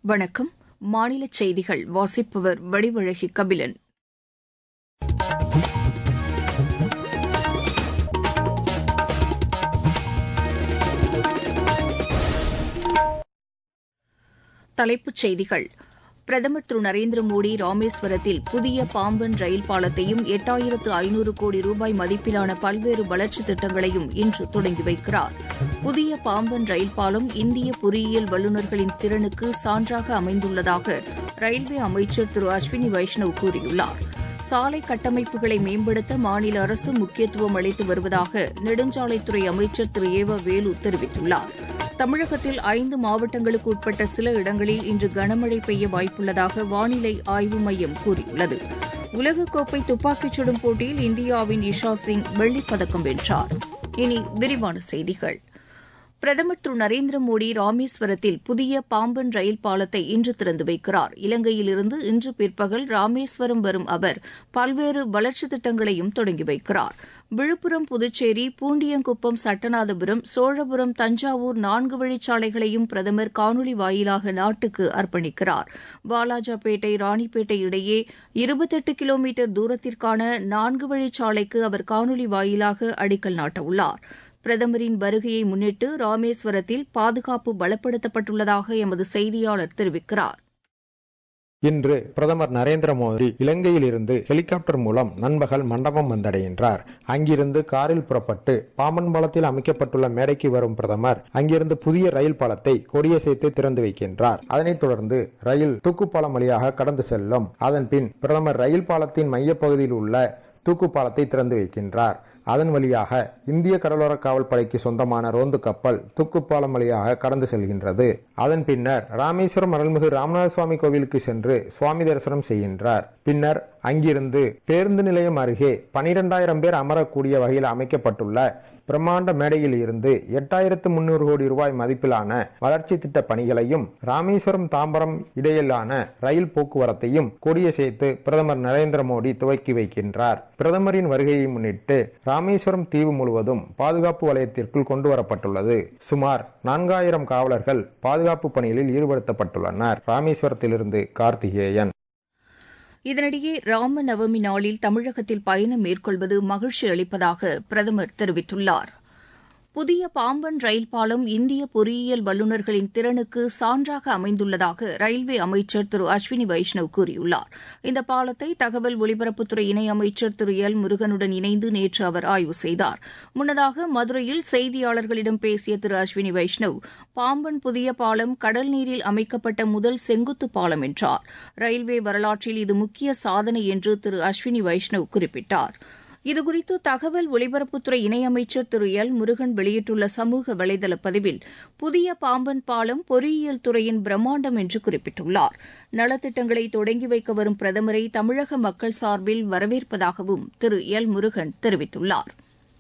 வணக்கம் மாநில செய்திகள் வாசிப்பவர் வடிவழகி கபிலன் தலைப்புச் செய்திகள் பிரதமர் திரு நரேந்திர மோடி ராமேஸ்வரத்தில் புதிய பாம்பன் ரயில் பாலத்தையும் எட்டாயிரத்து ஐநூறு கோடி ரூபாய் மதிப்பிலான பல்வேறு வளர்ச்சித் திட்டங்களையும் இன்று தொடங்கி வைக்கிறார் புதிய பாம்பன் ரயில் பாலம் இந்திய பொறியியல் வல்லுநர்களின் திறனுக்கு சான்றாக அமைந்துள்ளதாக ரயில்வே அமைச்சர் திரு அஸ்வினி வைஷ்ணவ் கூறியுள்ளார் சாலை கட்டமைப்புகளை மேம்படுத்த மாநில அரசு முக்கியத்துவம் அளித்து வருவதாக நெடுஞ்சாலைத்துறை அமைச்சர் திரு ஏவ வேலு தெரிவித்துள்ளார் தமிழகத்தில் ஐந்து மாவட்டங்களுக்கு உட்பட்ட சில இடங்களில் இன்று கனமழை பெய்ய வாய்ப்புள்ளதாக வானிலை ஆய்வு மையம் கூறியுள்ளது உலகக்கோப்பை துப்பாக்கிச் சுடும் போட்டியில் இந்தியாவின் இஷா சிங் வெள்ளிப்பதக்கம் வென்றார் இனி விரிவான செய்திகள் பிரதமர் திரு நரேந்திர மோடி ராமேஸ்வரத்தில் புதிய பாம்பன் ரயில் பாலத்தை இன்று திறந்து வைக்கிறார் இலங்கையிலிருந்து இன்று பிற்பகல் ராமேஸ்வரம் வரும் அவர் பல்வேறு வளர்ச்சித் திட்டங்களையும் தொடங்கி வைக்கிறார் விழுப்புரம் புதுச்சேரி பூண்டியங்குப்பம் சட்டநாதபுரம் சோழபுரம் தஞ்சாவூர் நான்கு வழிச்சாலைகளையும் பிரதமர் காணொலி வாயிலாக நாட்டுக்கு அர்ப்பணிக்கிறார் வாலாஜாபேட்டை ராணிப்பேட்டை இடையே இருபத்தெட்டு கிலோமீட்டர் தூரத்திற்கான நான்கு வழிச்சாலைக்கு அவர் காணொலி வாயிலாக அடிக்கல் நாட்டவுள்ளார் பிரதமரின் வருகையை முன்னிட்டு ராமேஸ்வரத்தில் பாதுகாப்பு பலப்படுத்தப்பட்டுள்ளதாக எமது செய்தியாளர் தெரிவிக்கிறார் இன்று பிரதமர் நரேந்திர மோடி இலங்கையில் இருந்து ஹெலிகாப்டர் மூலம் நண்பகல் மண்டபம் வந்தடைகின்றார் அங்கிருந்து காரில் புறப்பட்டு பாம்பன் பாலத்தில் அமைக்கப்பட்டுள்ள மேடைக்கு வரும் பிரதமர் அங்கிருந்து புதிய ரயில் பாலத்தை கொடியசைத்து திறந்து வைக்கின்றார் அதனைத் தொடர்ந்து ரயில் தூக்குப்பாலம் வழியாக கடந்து செல்லும் அதன் பின் பிரதமர் ரயில் பாலத்தின் மையப்பகுதியில் உள்ள தூக்கு பாலத்தை திறந்து வைக்கின்றார் அதன் வழியாக இந்திய கடலோர காவல் படைக்கு சொந்தமான ரோந்து கப்பல் தூக்குப்பாலம் வழியாக கடந்து செல்கின்றது அதன் பின்னர் ராமேஸ்வரம் அருள்மிகு ராமநாத சுவாமி கோவிலுக்கு சென்று சுவாமி தரிசனம் செய்கின்றார் பின்னர் அங்கிருந்து பேருந்து நிலையம் அருகே பனிரெண்டாயிரம் பேர் அமரக்கூடிய வகையில் அமைக்கப்பட்டுள்ள பிரம்மாண்ட மேடையில் இருந்து எட்டாயிரத்து முன்னூறு கோடி ரூபாய் மதிப்பிலான வளர்ச்சி திட்ட பணிகளையும் ராமேஸ்வரம் தாம்பரம் இடையிலான ரயில் போக்குவரத்தையும் கொடியசைத்து பிரதமர் நரேந்திர மோடி துவக்கி வைக்கின்றார் பிரதமரின் வருகையை முன்னிட்டு ராமேஸ்வரம் தீவு முழுவதும் பாதுகாப்பு வலயத்திற்குள் கொண்டு வரப்பட்டுள்ளது சுமார் நான்காயிரம் காவலர்கள் பாதுகாப்பு பணிகளில் ஈடுபடுத்தப்பட்டுள்ளனர் ராமேஸ்வரத்திலிருந்து கார்த்திகேயன் இதனிடையே ராம நவமி நாளில் தமிழகத்தில் பயணம் மேற்கொள்வது மகிழ்ச்சி அளிப்பதாக பிரதமர் தெரிவித்துள்ளார் புதிய பாம்பன் ரயில் பாலம் இந்திய பொறியியல் வல்லுநர்களின் திறனுக்கு சான்றாக அமைந்துள்ளதாக ரயில்வே அமைச்சர் திரு அஸ்வினி வைஷ்ணவ் கூறியுள்ளார் இந்த பாலத்தை தகவல் ஒலிபரப்புத்துறை இணையமைச்சர் திரு எல் முருகனுடன் இணைந்து நேற்று அவர் ஆய்வு செய்தார் முன்னதாக மதுரையில் செய்தியாளர்களிடம் பேசிய திரு அஸ்வினி வைஷ்ணவ் பாம்பன் புதிய பாலம் கடல் நீரில் அமைக்கப்பட்ட முதல் செங்குத்து பாலம் என்றார் ரயில்வே வரலாற்றில் இது முக்கிய சாதனை என்று திரு அஸ்வினி வைஷ்ணவ் குறிப்பிட்டார் இதுகுறித்து தகவல் ஒலிபரப்புத்துறை இணையமைச்சர் திரு எல் முருகன் வெளியிட்டுள்ள சமூக வலைதள பதிவில் புதிய பாம்பன் பாலம் பொறியியல் துறையின் பிரம்மாண்டம் என்று குறிப்பிட்டுள்ளார் நலத்திட்டங்களை தொடங்கி வைக்க வரும் பிரதமரை தமிழக மக்கள் சார்பில் வரவேற்பதாகவும் திரு எல் முருகன் தெரிவித்துள்ளார்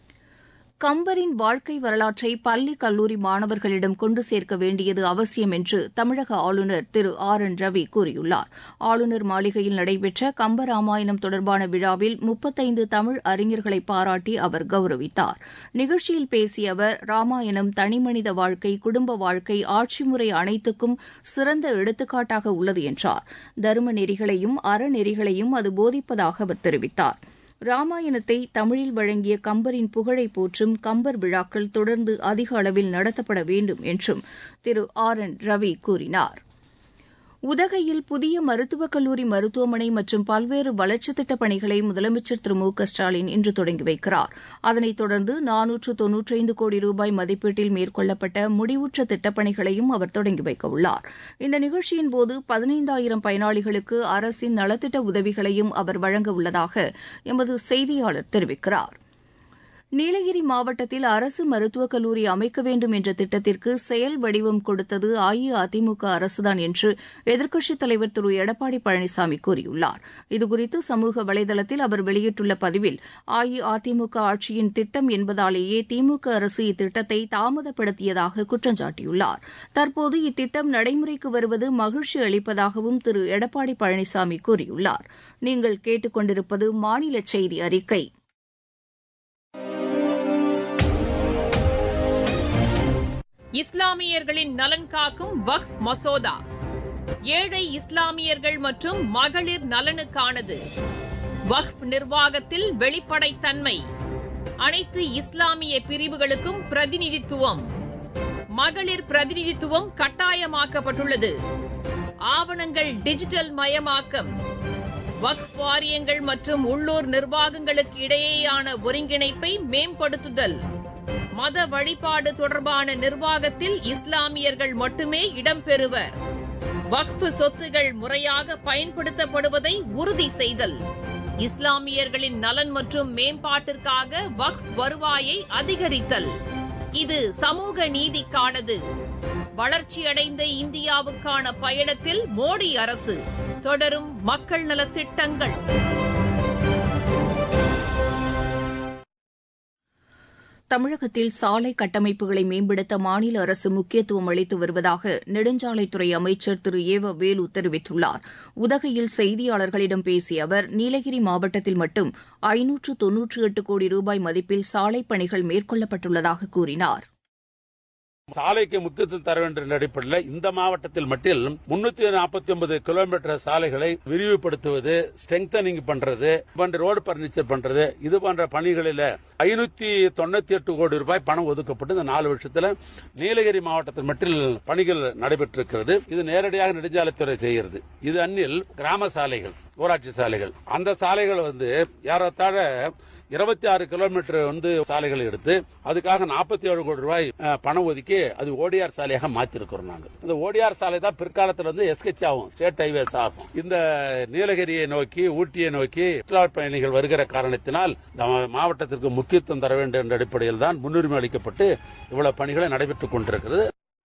கம்பரின் வாழ்க்கை வரலாற்றை பள்ளி கல்லூரி மாணவர்களிடம் கொண்டு சேர்க்க வேண்டியது அவசியம் என்று தமிழக ஆளுநர் திரு ஆர் என் ரவி கூறியுள்ளார் ஆளுநர் மாளிகையில் நடைபெற்ற கம்பராமாயணம் தொடர்பான விழாவில் முப்பத்தைந்து தமிழ் அறிஞர்களை பாராட்டி அவர் கௌரவித்தார் நிகழ்ச்சியில் பேசிய அவர் ராமாயணம் தனிமனித வாழ்க்கை குடும்ப வாழ்க்கை ஆட்சி முறை அனைத்துக்கும் சிறந்த எடுத்துக்காட்டாக உள்ளது என்றார் தர்ம நெறிகளையும் அறநெறிகளையும் அது போதிப்பதாக அவர் தெரிவித்தார் ராமாயணத்தை தமிழில் வழங்கிய கம்பரின் புகழை போற்றும் கம்பர் விழாக்கள் தொடர்ந்து அதிக அளவில் நடத்தப்பட வேண்டும் என்றும் திரு ஆர் என் ரவி கூறினார் உதகையில் புதிய மருத்துவக் கல்லூரி மருத்துவமனை மற்றும் பல்வேறு வளர்ச்சித் திட்டப் பணிகளை முதலமைச்சர் திரு மு க ஸ்டாலின் இன்று தொடங்கி வைக்கிறார் அதனைத் தொடர்ந்து நானூற்று தொன்னூற்றைந்து கோடி ரூபாய் மதிப்பீட்டில் மேற்கொள்ளப்பட்ட முடிவுற்ற திட்டப்பணிகளையும் அவர் தொடங்கி வைக்க உள்ளார் இந்த நிகழ்ச்சியின் போது பதினைந்தாயிரம் பயனாளிகளுக்கு அரசின் நலத்திட்ட உதவிகளையும் அவர் வழங்க உள்ளதாக எமது செய்தியாளர் தெரிவிக்கிறார் நீலகிரி மாவட்டத்தில் அரசு மருத்துவக் கல்லூரி அமைக்க வேண்டும் என்ற திட்டத்திற்கு செயல் வடிவம் கொடுத்தது அஇஅதிமுக அரசுதான் என்று எதிர்க்கட்சித் தலைவர் திரு எடப்பாடி பழனிசாமி கூறியுள்ளார் இதுகுறித்து சமூக வலைதளத்தில் அவர் வெளியிட்டுள்ள பதிவில் அஇஅதிமுக ஆட்சியின் திட்டம் என்பதாலேயே திமுக அரசு இத்திட்டத்தை தாமதப்படுத்தியதாக குற்றம் சாட்டியுள்ளார் தற்போது இத்திட்டம் நடைமுறைக்கு வருவது மகிழ்ச்சி அளிப்பதாகவும் திரு எடப்பாடி பழனிசாமி கூறியுள்ளார் நீங்கள் கேட்டுக்கொண்டிருப்பது மாநில செய்தி அறிக்கை இஸ்லாமியர்களின் நலன் காக்கும் வக்ஃப் மசோதா ஏழை இஸ்லாமியர்கள் மற்றும் மகளிர் நலனுக்கானது வக்ஃப் நிர்வாகத்தில் வெளிப்படைத்தன்மை அனைத்து இஸ்லாமிய பிரிவுகளுக்கும் பிரதிநிதித்துவம் மகளிர் பிரதிநிதித்துவம் கட்டாயமாக்கப்பட்டுள்ளது ஆவணங்கள் டிஜிட்டல் மயமாக்கம் வக்ஃப் வாரியங்கள் மற்றும் உள்ளூர் நிர்வாகங்களுக்கு இடையேயான ஒருங்கிணைப்பை மேம்படுத்துதல் மத வழிபாடு தொடர்பான நிர்வாகத்தில் இஸ்லாமியர்கள் மட்டுமே இடம்பெறுவர் வக்ஃப் சொத்துகள் முறையாக பயன்படுத்தப்படுவதை உறுதி செய்தல் இஸ்லாமியர்களின் நலன் மற்றும் மேம்பாட்டிற்காக வக்ஃப் வருவாயை அதிகரித்தல் இது சமூக நீதிக்கானது வளர்ச்சியடைந்த இந்தியாவுக்கான பயணத்தில் மோடி அரசு தொடரும் மக்கள் நலத்திட்டங்கள் தமிழகத்தில் சாலை கட்டமைப்புகளை மேம்படுத்த மாநில அரசு முக்கியத்துவம் அளித்து வருவதாக நெடுஞ்சாலைத்துறை அமைச்சர் திரு ஏ வ வேலு தெரிவித்துள்ளார் உதகையில் செய்தியாளர்களிடம் பேசிய அவர் நீலகிரி மாவட்டத்தில் மட்டும் ஐநூற்று தொன்னூற்று எட்டு கோடி ரூபாய் மதிப்பில் சாலைப் பணிகள் மேற்கொள்ளப்பட்டுள்ளதாக கூறினார் சாலைக்கு முக்கியத்துவம் தர வேண்டும் என்ற அடிப்படையில் இந்த மாவட்டத்தில் மட்டும் முன்னூத்தி நாற்பத்தி ஒன்பது கிலோமீட்டர் சாலைகளை விரிவுபடுத்துவது ஸ்ட்ரெங்தனிங் பண்றது போன்ற ரோடு பர்னிச்சர் பண்றது இது போன்ற பணிகளில் ஐநூத்தி தொண்ணூத்தி எட்டு கோடி ரூபாய் பணம் ஒதுக்கப்பட்டு இந்த நாலு வருஷத்துல நீலகிரி மாவட்டத்தில் மட்டும் பணிகள் நடைபெற்றிருக்கிறது இது நேரடியாக நெடுஞ்சாலைத்துறை செய்கிறது இது அந்நில் கிராம சாலைகள் ஊராட்சி சாலைகள் அந்த சாலைகள் வந்து ஏறத்தாழ இருபத்தி ஆறு கிலோமீட்டர் வந்து சாலைகள் எடுத்து அதுக்காக நாற்பத்தி ஏழு கோடி ரூபாய் அஹ், பணம் ஒதுக்கி அது ஓடிஆர் சாலையாக மாத்திருக்கிறோம் நாங்க இந்த ஓடிஆர் சாலை தான் பிற்காலத்தில் வந்து எஸ்கெச் ஆகும் ஸ்டேட் ஹைவேஸ் ஆகும் இந்த நீலகிரியை நோக்கி ஊட்டியை நோக்கி சுற்றுலா பயணிகள் வருகிற காரணத்தினால் நம்ம மாவட்டத்திற்கு முக்கியத்துவம் தர வேண்டும் என்ற அடிப்படையில் தான் முன்னுரிமை அளிக்கப்பட்டு இவ்வளவு பணிகளை நடைபெற்றுக் கொண்டிருக்கிறது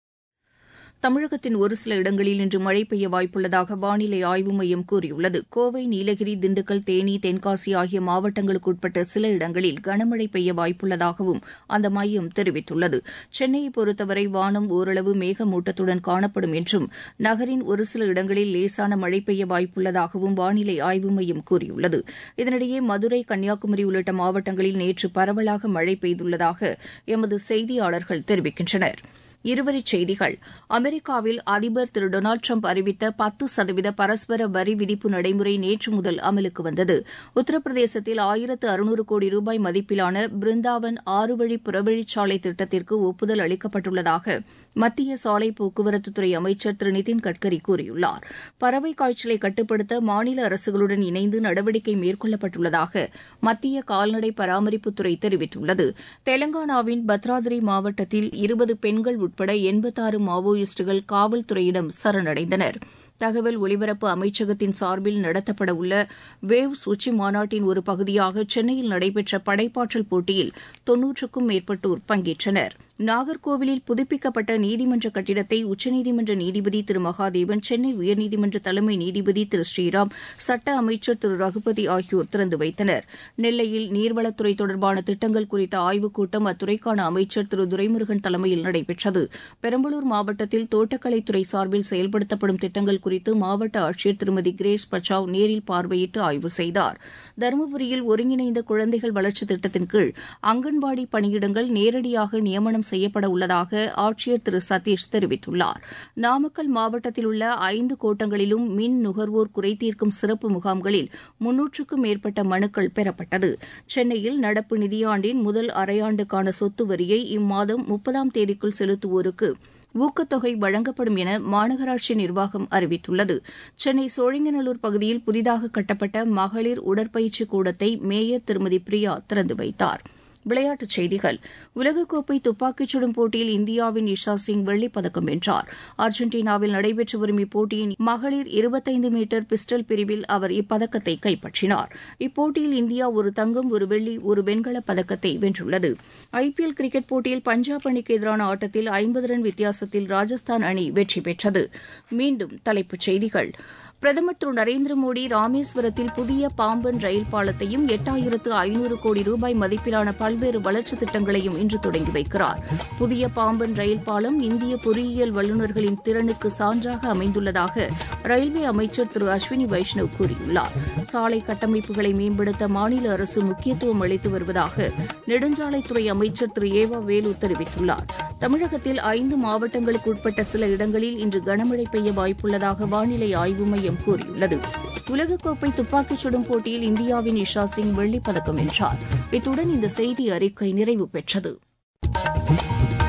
தமிழகத்தின் ஒரு சில இடங்களில் இன்று மழை பெய்ய வாய்ப்புள்ளதாக வானிலை ஆய்வு மையம் கூறியுள்ளது கோவை நீலகிரி திண்டுக்கல் தேனி தென்காசி ஆகிய மாவட்டங்களுக்கு உட்பட்ட சில இடங்களில் கனமழை பெய்ய வாய்ப்புள்ளதாகவும் அந்த மையம் தெரிவித்துள்ளது சென்னையை பொறுத்தவரை வானம் ஓரளவு மேகமூட்டத்துடன் காணப்படும் என்றும் நகரின் ஒரு சில இடங்களில் லேசான மழை பெய்ய வாய்ப்புள்ளதாகவும் வானிலை ஆய்வு மையம் கூறியுள்ளது இதனிடையே மதுரை கன்னியாகுமரி உள்ளிட்ட மாவட்டங்களில் நேற்று பரவலாக மழை பெய்துள்ளதாக எமது செய்தியாளர்கள் தெரிவிக்கின்றனா் இருவரிச் செய்திகள் அமெரிக்காவில் அதிபர் திரு டொனால்டு ட்ரம்ப் அறிவித்த பத்து சதவீத பரஸ்பர வரி விதிப்பு நடைமுறை நேற்று முதல் அமலுக்கு வந்தது உத்தரப்பிரதேசத்தில் ஆயிரத்து அறுநூறு கோடி ரூபாய் மதிப்பிலான பிருந்தாவன் ஆறு வழி புறவழிச்சாலை திட்டத்திற்கு ஒப்புதல் அளிக்கப்பட்டுள்ளதாக மத்திய சாலை போக்குவரத்துத்துறை அமைச்சர் திரு நிதின் கட்கரி கூறியுள்ளார் பறவை காய்ச்சலை கட்டுப்படுத்த மாநில அரசுகளுடன் இணைந்து நடவடிக்கை மேற்கொள்ளப்பட்டுள்ளதாக மத்திய கால்நடை பராமரிப்புத்துறை தெரிவித்துள்ளது தெலங்கானாவின் பத்ராதிரி மாவட்டத்தில் இருபது பெண்கள் உட்பட எண்பத்தாறு மாவோயிஸ்டுகள் காவல்துறையிடம் சரணடைந்தனர் தகவல் ஒலிபரப்பு அமைச்சகத்தின் சார்பில் நடத்தப்பட உள்ள வேவ்ஸ் உச்சி மாநாட்டின் ஒரு பகுதியாக சென்னையில் நடைபெற்ற படைப்பாற்றல் போட்டியில் தொன்னூற்றுக்கும் மேற்பட்டோர் பங்கேற்றனர் நாகர்கோவிலில் புதுப்பிக்கப்பட்ட நீதிமன்ற கட்டிடத்தை உச்சநீதிமன்ற நீதிபதி திரு மகாதேவன் சென்னை உயர்நீதிமன்ற தலைமை நீதிபதி திரு ஸ்ரீராம் சட்ட அமைச்சர் திரு ரகுபதி ஆகியோர் திறந்து வைத்தனர் நெல்லையில் நீர்வளத்துறை தொடர்பான திட்டங்கள் குறித்த ஆய்வுக் கூட்டம் அத்துறைக்கான அமைச்சர் திரு துரைமுருகன் தலைமையில் நடைபெற்றது பெரம்பலூர் மாவட்டத்தில் தோட்டக்கலைத்துறை சார்பில் செயல்படுத்தப்படும் திட்டங்கள் குறித்து மாவட்ட ஆட்சியர் திருமதி கிரேஸ் பச்சாவ் நேரில் பார்வையிட்டு ஆய்வு செய்தார் தருமபுரியில் ஒருங்கிணைந்த குழந்தைகள் வளர்ச்சி திட்டத்தின் கீழ் அங்கன்வாடி பணியிடங்கள் நேரடியாக நியமனம் செய்யப்பட உள்ளதாக ஆட்சியர் திரு சதீஷ் தெரிவித்துள்ளார் நாமக்கல் மாவட்டத்தில் உள்ள ஐந்து கோட்டங்களிலும் மின் நுகர்வோர் குறைதீர்க்கும் சிறப்பு முகாம்களில் முன்னூற்றுக்கும் மேற்பட்ட மனுக்கள் பெறப்பட்டது சென்னையில் நடப்பு நிதியாண்டின் முதல் அரையாண்டுக்கான சொத்து வரியை இம்மாதம் முப்பதாம் தேதிக்குள் செலுத்துவோருக்கு ஊக்கத்தொகை வழங்கப்படும் என மாநகராட்சி நிர்வாகம் அறிவித்துள்ளது சென்னை சோழிங்கநல்லூர் பகுதியில் புதிதாக கட்டப்பட்ட மகளிர் உடற்பயிற்சி கூடத்தை மேயர் திருமதி பிரியா திறந்து வைத்தார் விளையாட்டுச் செய்திகள் உலகக்கோப்பை துப்பாக்கிச் சுடும் போட்டியில் இந்தியாவின் இஷா சிங் வெள்ளிப் பதக்கம் வென்றார் அர்ஜென்டினாவில் நடைபெற்று வரும் இப்போட்டியின் மகளிர் இருபத்தைந்து மீட்டர் பிஸ்டல் பிரிவில் அவர் இப்பதக்கத்தை கைப்பற்றினார் இப்போட்டியில் இந்தியா ஒரு தங்கம் ஒரு வெள்ளி ஒரு வெண்கலப் பதக்கத்தை வென்றுள்ளது ஐபிஎல் கிரிக்கெட் போட்டியில் பஞ்சாப் அணிக்கு எதிரான ஆட்டத்தில் ஐம்பது ரன் வித்தியாசத்தில் ராஜஸ்தான் அணி வெற்றி பெற்றது மீண்டும் தலைப்புச் செய்திகள் பிரதமர் திரு நரேந்திர மோடி ராமேஸ்வரத்தில் புதிய பாம்பன் ரயில் பாலத்தையும் எட்டாயிரத்து ஐநூறு கோடி ரூபாய் மதிப்பிலான பல்வேறு வளர்ச்சித் திட்டங்களையும் இன்று தொடங்கி வைக்கிறார் புதிய பாம்பன் ரயில் பாலம் இந்திய பொறியியல் வல்லுநர்களின் திறனுக்கு சான்றாக அமைந்துள்ளதாக ரயில்வே அமைச்சர் திரு அஸ்வினி வைஷ்ணவ் கூறியுள்ளார் சாலை கட்டமைப்புகளை மேம்படுத்த மாநில அரசு முக்கியத்துவம் அளித்து வருவதாக நெடுஞ்சாலைத்துறை அமைச்சர் திரு ஏவா வேலு தெரிவித்துள்ளார் தமிழகத்தில் ஐந்து மாவட்டங்களுக்கு உட்பட்ட சில இடங்களில் இன்று கனமழை பெய்ய வாய்ப்புள்ளதாக வானிலை ஆய்வு மையம் கூறியுள்ளது உலகக்கோப்பை துப்பாக்கிச் சுடும் போட்டியில் இந்தியாவின் இஷா சிங் வெள்ளிப் பதக்கம் வென்றார் இத்துடன் இந்த செய்தி அறிக்கை நிறைவு பெற்றது